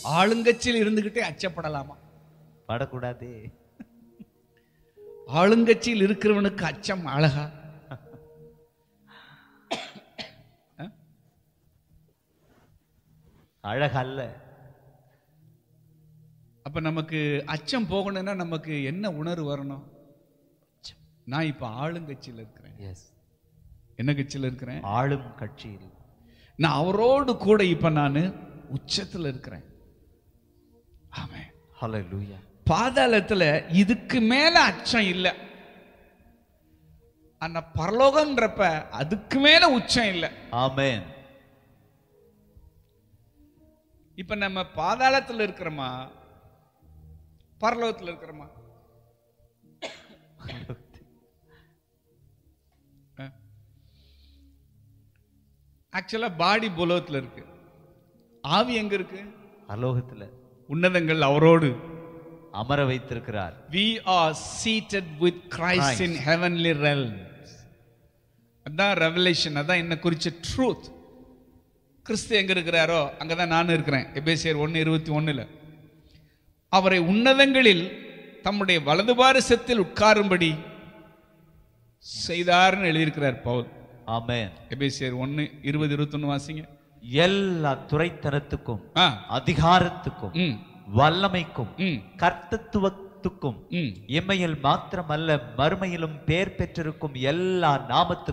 ஆளுங்கட்சியில் இருந்துகிட்டே அச்சப்படலாமா படக்கூடாதே ஆளுங்கட்சியில் இருக்கிறவனுக்கு அச்சம் அழகா அழகல்ல அப்ப நமக்கு அச்சம் போகணும்னா நமக்கு என்ன உணர்வு வரணும் நான் இப்ப ஆளுங்கட்சியில் இருக்கிறேன் எஸ் என்ன கட்சியில் இருக்கிறேன் ஆளும் கட்சியில் நான் அவரோடு கூட இப்ப நான் உச்சத்துல இருக்கிறேன் ஆமென் ஹalleluya பாதாளத்துல இதுக்கு மேல அச்சம் இல்லை ஆனா பரலோகம்ன்றப்ப அதுக்கு மேல உச்சம் இல்லை ஆமென் இப்ப நம்ம பாதாளத்துல இருக்கிறோமா பரலோகத்துல இருக்கிறோமா ஆக்சுவலா பாடி புலோகத்துல இருக்கு ஆவி எங்க இருக்கு அலோகத்துல உன்னதங்கள் அவரோடு அமர வைத்திருக்கிறார் we are seated with Christ in heavenly realms அதான் ரெவலேஷன் அதான் என்ன குறிச்ச ட்ரூத் கிறிஸ்து எங்க இருக்கிறாரோ அங்கதான் நான் இருக்கிறேன் எபேசியர் ஒன்னு இருபத்தி ஒண்ணுல அவரை உன்னதங்களில் தம்முடைய வலது பாரசத்தில் உட்காரும்படி செய்தார்னு எழுதியிருக்கிறார் பவுல் ஆமென் எபேசியர் ஒன்னு இருபது இருபத்தொன்னு வாசிங்க எல்லா துறைத்தனத்துக்கும் ஆ அதிகாரத்துக்கும் ம் வல்லமைக்கும் ம் கர்த்தத்துவத்துக்கும் ம் இம்மையில் மாத்திரமல்ல மறுமையிலும் பேர் பெற்றிருக்கும் எல்லா நாமத்துக்கும்